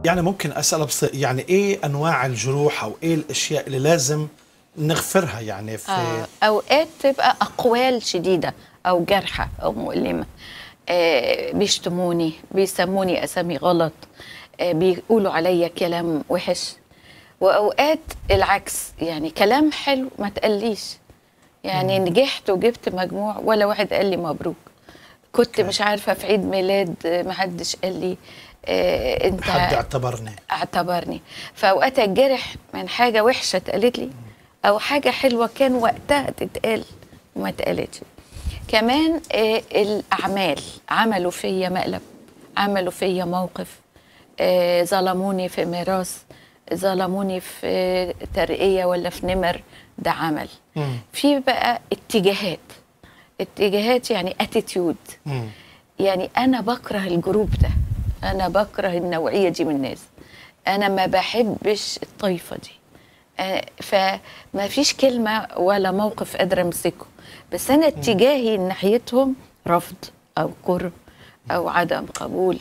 يعني ممكن اسال بس يعني ايه انواع الجروح او ايه الاشياء اللي لازم نغفرها يعني في آه، اوقات تبقى اقوال شديده او جارحه او مؤلمه آه، بيشتموني بيسموني اسامي غلط آه، بيقولوا عليا كلام وحش واوقات العكس يعني كلام حلو ما تقليش يعني نجحت وجبت مجموع ولا واحد قال لي مبروك كنت مش عارفه في عيد ميلاد آه، ما حدش قال لي آه، انت حد اعتبرني اعتبرني فاوقات اتجرح من حاجه وحشه اتقالت لي او حاجه حلوه كان وقتها تتقال وما اتقالتش كمان آه، الاعمال عملوا فيا مقلب عملوا فيا موقف آه، ظلموني في ميراث ظلموني في آه، ترقيه ولا في نمر ده عمل مم. في بقى اتجاهات اتجاهات يعني اتيتيود مم. يعني انا بكره الجروب ده انا بكره النوعيه دي من الناس انا ما بحبش الطائفه دي آه، فما فيش كلمه ولا موقف قادره امسكه بس انا اتجاهي ناحيتهم رفض او كره او عدم قبول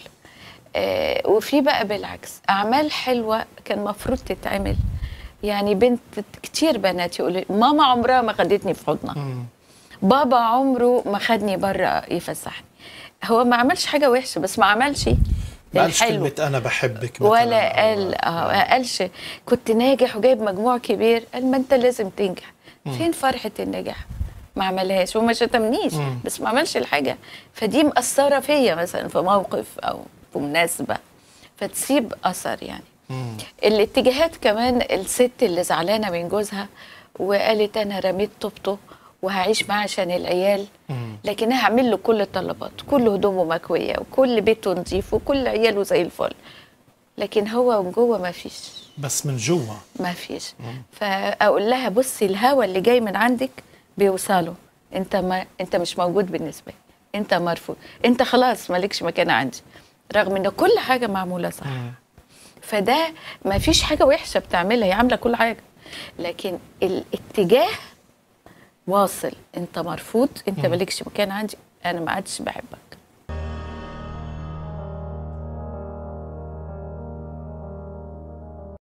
آه، وفي بقى بالعكس اعمال حلوه كان المفروض تتعمل يعني بنت كتير بنات يقولوا ماما عمرها ما خدتني في حضنها مم. بابا عمره ما خدني بره يفسحني هو ما عملش حاجه وحشه بس ما عملش ما قالش الحلو كلمة أنا بحبك مثلاً ولا أو- قال اه ما قالش كنت ناجح وجايب مجموع كبير قال ما انت لازم تنجح فين فرحه النجاح ما عملهاش وما شتمنيش مم. بس ما عملش الحاجه فدي مأثره فيا مثلا في موقف او في مناسبه فتسيب اثر يعني مم. الاتجاهات كمان الست اللي زعلانه من جوزها وقالت انا رميت طوبته وهعيش معاه عشان العيال مم. لكنها هعمل له كل الطلبات كل هدومه مكويه وكل بيته نظيف وكل عياله زي الفل لكن هو من جوه ما فيش بس من جوا ما فيش فاقول لها بصي الهوا اللي جاي من عندك بيوصله انت ما انت مش موجود بالنسبه لي انت مرفوض انت خلاص مالكش مكان عندي رغم ان كل حاجه معموله صح مم. فده ما فيش حاجه وحشه بتعملها هي عامله كل حاجه لكن الاتجاه واصل انت مرفوض انت مالكش مكان عندي انا ما عادش بحبك